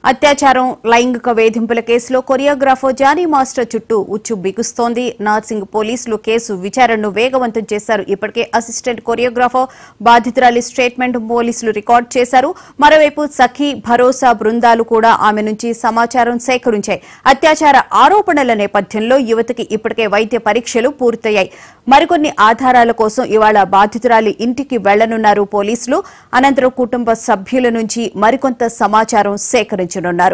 అత్యాచారం లైంగిక వేధింపుల కేసులో కొరియోగ్రాఫర్ జానీ మాస్టర్ చుట్టూ ఉచ్చు బిగుస్తోంది నార్సింగ్ పోలీసులు కేసు విచారణను వేగవంతం చేశారు ఇప్పటికే అసిస్టెంట్ కొరియోగ్రాఫర్ బాధితురాలి స్టేట్మెంట్ పోలీసులు రికార్డ్ చేశారు మరోవైపు సఖీ భరోసా బృందాలు కూడా ఆమె నుంచి సమాచారం సేకరించాయి అత్యాచార ఆరోపణల నేపథ్యంలో యువతికి ఇప్పటికే వైద్య పరీక్షలు పూర్తయ్యాయి మరికొన్ని ఆధారాల కోసం ఇవాళ బాధితురాలి ఇంటికి వెళ్లనున్నారు పోలీసులు అనంతరం కుటుంబ సభ్యుల నుంచి మరికొంత సమాచారం సేకరించనున్నారు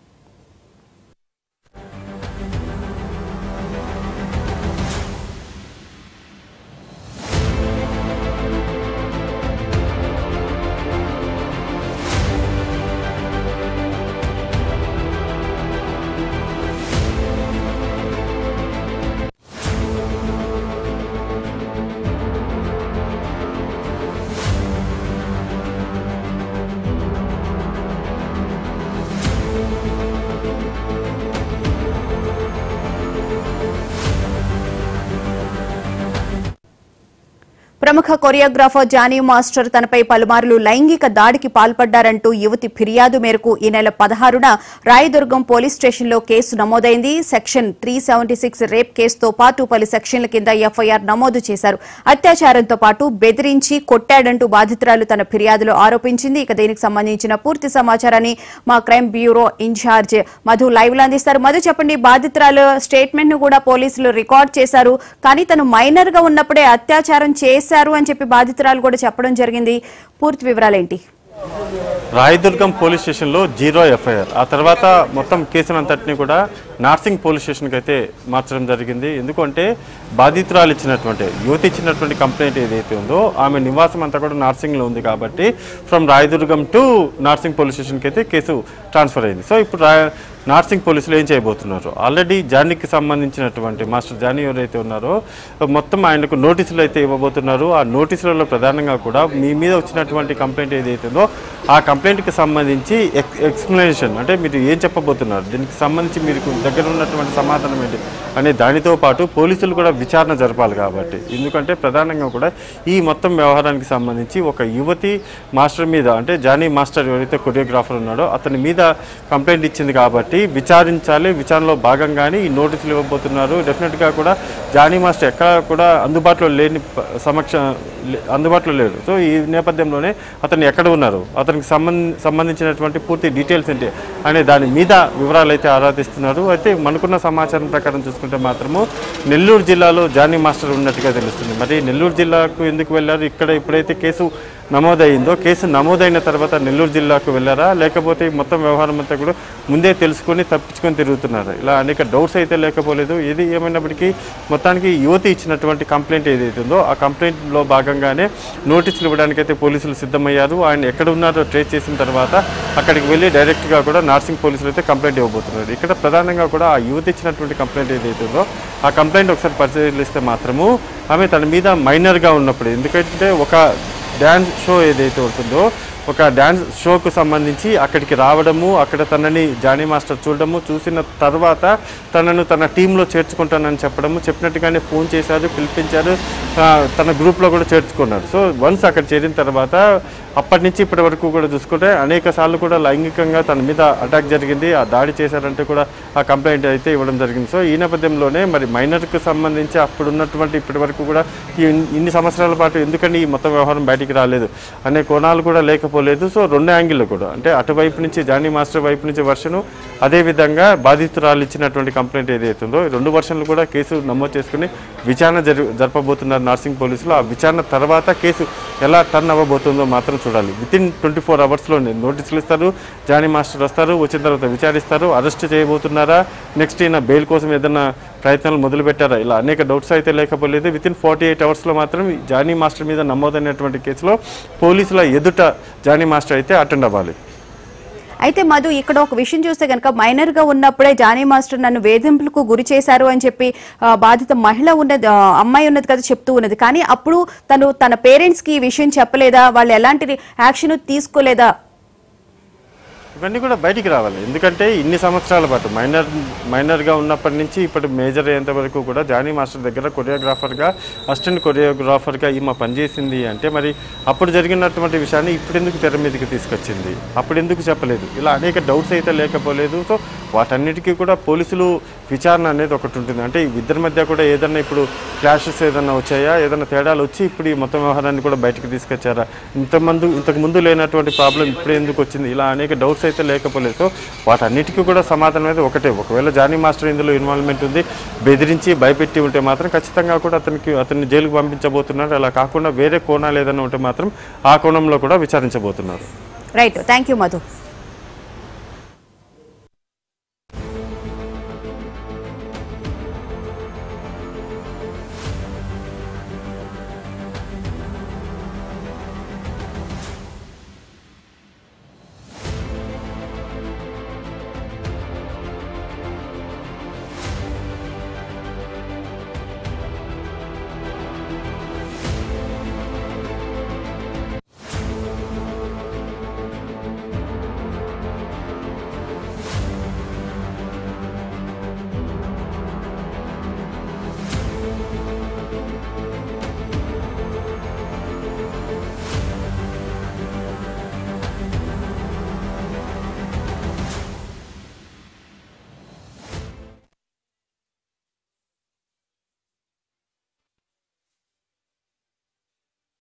ప్రముఖ కొరియోగ్రాఫర్ జానీ మాస్టర్ తనపై పలుమార్లు లైంగిక దాడికి పాల్పడ్డారంటూ యువతి ఫిర్యాదు మేరకు ఈ నెల పదహారున రాయదుర్గం పోలీస్ స్టేషన్లో కేసు నమోదైంది సెక్షన్ త్రీ రేప్ కేసుతో పాటు పలు సెక్షన్ల కింద ఎఫ్ఐఆర్ నమోదు చేశారు అత్యాచారంతో పాటు బెదిరించి కొట్టాడంటూ బాధితురాలు తన ఫిర్యాదులో ఆరోపించింది ఇక దీనికి సంబంధించిన పూర్తి సమాచారాన్ని మా crime bureau incharge Madhu live లో అందిస్తారు మధు చెప్పండి బాధితురాలు స్టేట్మెంట్ ను కూడా పోలీసులు రికార్డ్ చేశారు కానీ తను మైనర్ గా ఉన్నప్పుడే అత్యాచారం చేశారు అని చెప్పి బాధితురాలు కూడా చెప్పడం జరిగింది పూర్తి వివరాలేంటి రాయదుర్గం పోలీస్ స్టేషన్లో జీరో ఎఫ్ఐఆర్ ఆ తర్వాత మొత్తం కేసునంతటిని కూడా నార్సింగ్ పోలీస్ స్టేషన్కి అయితే మార్చడం జరిగింది ఎందుకంటే బాధితురాలు ఇచ్చినటువంటి యువతి ఇచ్చినటువంటి కంప్లైంట్ ఏదైతే ఉందో ఆమె నివాసం అంతా కూడా నార్సింగ్లో ఉంది కాబట్టి from Rayadurgam to Narsing police స్టేషన్కి అయితే కేసు ట్రాన్స్ఫర్ అయింది సో ఇప్పుడు రా నార్సింగ్ పోలీసులు ఏం చేయబోతున్నారు ఆల్రెడీ జానీకి సంబంధించినటువంటి మాస్టర్ జానీ ఎవరైతే ఉన్నారో మొత్తం ఆయనకు నోటీసులు అయితే ఇవ్వబోతున్నారు ఆ నోటీసులలో ప్రధానంగా కూడా మీ మీద వచ్చినటువంటి కంప్లైంట్ ఏదైతే ఉందో ఆ కంప్లైంట్కి సంబంధించి ఎక్ ఎక్స్ప్లెనేషన్ అంటే మీరు ఏం చెప్పబోతున్నారు దీనికి సంబంధించి మీకు దగ్గర ఉన్నటువంటి సమాధానం ఏంటి అనే దానితో పాటు పోలీసులు కూడా విచారణ జరపాలి కాబట్టి ఎందుకంటే ప్రధానంగా కూడా ఈ మొత్తం వ్యవహారానికి సంబంధించి ఒక యువతి మాస్టర్ మీద అంటే జానీ మాస్టర్ ఎవరైతే కొరియోగ్రాఫర్ ఉన్నాడో అతని మీద కంప్లైంట్ ఇచ్చింది కాబట్టి విచారించాలి విచారణలో భాగంగానే ఈ నోటీసులు ఇవ్వబోతున్నారు డెఫినెట్గా కూడా జానీ మాస్టర్ ఎక్కడ కూడా అందుబాటులో లేని ప- సమక్ష లే- అందుబాటులో లేడు సో ఈ నేపథ్యంలోనే అతను ఎక్కడ ఉన్నారు అతనికి సంబంధ సంబంధించినటువంటి పూర్తి డీటెయిల్స్ ఏంటి అనే దాని మీద వివరాలు అయితే ఆరాధిస్తున్నారు అయితే మనకున్న సమాచారం ప్రకారం చూసుకుంటే మాత్రము నెల్లూరు జిల్లాలో జానీ మాస్టర్ ఉన్నట్టుగా తెలుస్తుంది మరి నెల్లూరు జిల్లాకు ఎందుకు వెళ్ళారు ఇక్కడ ఇప్పుడైతే కేసు నమోదైందో కేసు నమోదైన తర్వాత నెల్లూరు జిల్లాకు వెళ్ళారా లేకపోతే ఈ మొత్తం వ్యవహారం అంతా కూడా ముందే తెలుసుకొని తప్పించుకొని తిరుగుతున్నారు ఇలా అనేక డౌట్స్ అయితే లేకపోలేదు ఏది ఏమైనప్పటికీ మొత్తానికి యువతి ఇచ్చినటువంటి కంప్లైంట్ ఏదైతే ఉందో ఆ కంప్లైంట్లో భాగంగానే నోటీసులు ఇవ్వడానికి అయితే పోలీసులు సిద్ధమయ్యారు ఆయన ఎక్కడ ఉన్నారో ట్రేస్ చేసిన తర్వాత అక్కడికి వెళ్ళి డైరెక్ట్గా కూడా నార్సింగ్ పోలీసులు అయితే కంప్లైంట్ ఇవ్వబోతున్నారు ఇక్కడ ప్రధానంగా కూడా ఆ యువతి ఇచ్చినటువంటి కంప్లైంట్ ఏదైతే ఉందో ఆ కంప్లైంట్ ఒకసారి పరిశీలిస్తే మాత్రము ఆమె తన మీద మైనర్గా ఉన్నప్పుడు ఎందుకంటే ఒక డ్యాన్స్ షో ఏదైతే ఉంటుందో ఒక డ్యాన్స్ షోకు సంబంధించి అక్కడికి రావడము అక్కడ తనని జానీ మాస్టర్ చూడడము చూసిన తర్వాత తనను తన టీంలో చేర్చుకుంటానని చెప్పడము చెప్పినట్టుగానే ఫోన్ చేశారు పిలిపించారు ఆ, తన గ్రూప్లో కూడా చేర్చుకున్నారు సో వన్స్ అక్కడ చేరిన తర్వాత అప్పటి నుంచి ఇప్పటి వరకు కూడా చూసుకుంటే అనేక సార్లు కూడా లైంగికంగా తన మీద అటాక్ జరిగింది ఆ దాడి చేశారంటే కూడా ఆ కంప్లైంట్ అయితే ఇవ్వడం జరిగింది సో ఈ నేపథ్యంలోనే మరి మైనర్కి సంబంధించి అప్పుడు ఉన్నటువంటి ఇప్పటి వరకు కూడా ఈ ఇన్ని సంవత్సరాల పాటు ఎందుకని ఈ మొత్తం వ్యవహారం బయటికి రాలేదు అనే కోణాలు కూడా లేకపోలేదు సో రెండు యాంగిల్లో కూడా అంటే అటువైపు నుంచి జానీ మాస్టర్ వైపు నుంచి వర్షను అదేవిధంగా బాధితురాలు ఇచ్చినటువంటి కంప్లైంట్ ఏదైతే ఉందో ఈ రెండు వర్షన్లు కూడా కేసు నమోదు చేసుకుని విచారణ జరి జరపబోతున్నారు నార్సింగ్ పోలీసులు ఆ విచారణ తర్వాత కేసు ఎలా టర్న్ అవ్వబోతుందో మాత్రం చూడాలి విత్ ఇన్ ట్వంటీ ఫోర్ అవర్స్లో నోటీసులు ఇస్తారు జానీ మాస్టర్ వస్తారు వచ్చిన తర్వాత విచారిస్తారు అరెస్ట్ చేయబోతున్నారా నెక్స్ట్ ఈయన బెయిల్ కోసం ఏదైనా ప్రయత్నాలు మొదలు పెట్టారా ఇలా అనేక డౌట్స్ అయితే లేకపోలేదు విత్ ఇన్ ఫార్టీ ఎయిట్ అవర్స్లో మాత్రం ఈ జానీ మాస్టర్ మీద నమోదైనటువంటి కేసులో పోలీసుల ఎదుట జానీ మాస్టర్ అయితే అటెండ్ అవ్వాలి అయితే మధు ఇక్కడ ఒక విషయం చూస్తే కనుక మైనర్ గా ఉన్నప్పుడే జానీ మాస్టర్ నన్ను వేధింపులకు గురి చేశారు అని చెప్పి ఆ, బాధిత మహిళ ఉన్నది ఆ, అమ్మాయి ఉన్నది కదా చెప్తూ ఉన్నది కానీ అప్పుడు తను తన పేరెంట్స్ కి ఈ విషయం చెప్పలేదా వాళ్ళు ఎలాంటి యాక్షన్ తీసుకోలేదా ఇవన్నీ కూడా బయటికి రావాలి ఎందుకంటే ఇన్ని సంవత్సరాల పాటు మైనర్ మైనర్గా ఉన్నప్పటి నుంచి ఇప్పటి మేజర్ అయ్యేంత వరకు కూడా జానీ మాస్టర్ దగ్గర కొరియోగ్రాఫర్గా అసిస్టెంట్ కొరియోగ్రాఫర్గా ఈమె పనిచేసింది అంటే మరి అప్పుడు జరిగినటువంటి విషయాన్ని ఇప్పుడు ఎందుకు తెర మీదకి తీసుకొచ్చింది అప్పుడు ఎందుకు చెప్పలేదు ఇలా అనేక డౌట్స్ అయితే లేకపోలేదు సో వాటన్నిటికీ కూడా పోలీసులు విచారణ అనేది ఒకటి ఉంటుంది అంటే ఈ ఇద్దరి మధ్య కూడా ఏదన్నా ఇప్పుడు క్లాషెస్ ఏదన్నా వచ్చాయా ఏదైనా తేడాలు వచ్చి ఇప్పుడు ఈ మొత్తం వ్యవహారాన్ని కూడా బయటకు తీసుకొచ్చారా ఇంతమంది ఇంతకు ముందు లేనటువంటి ప్రాబ్లం ఇప్పుడు ఎందుకు వచ్చింది ఇలా అనేక డౌట్స్ అయితే లేకపోలేదు సో వాటన్నిటికీ కూడా సమాధానం అనేది ఒకటే ఒకవేళ జానీ మాస్టర్ ఇందులో ఇన్వాల్వ్మెంట్ ఉంది బెదిరించి భయపెట్టి ఉంటే మాత్రం ఖచ్చితంగా కూడా అతనికి అతన్ని జైలుకు పంపించబోతున్నారు అలా కాకుండా వేరే కోణాలు ఏదైనా ఉంటే మాత్రం ఆ కోణంలో కూడా విచారించబోతున్నారు రైట్ థ్యాంక్ యూ మధు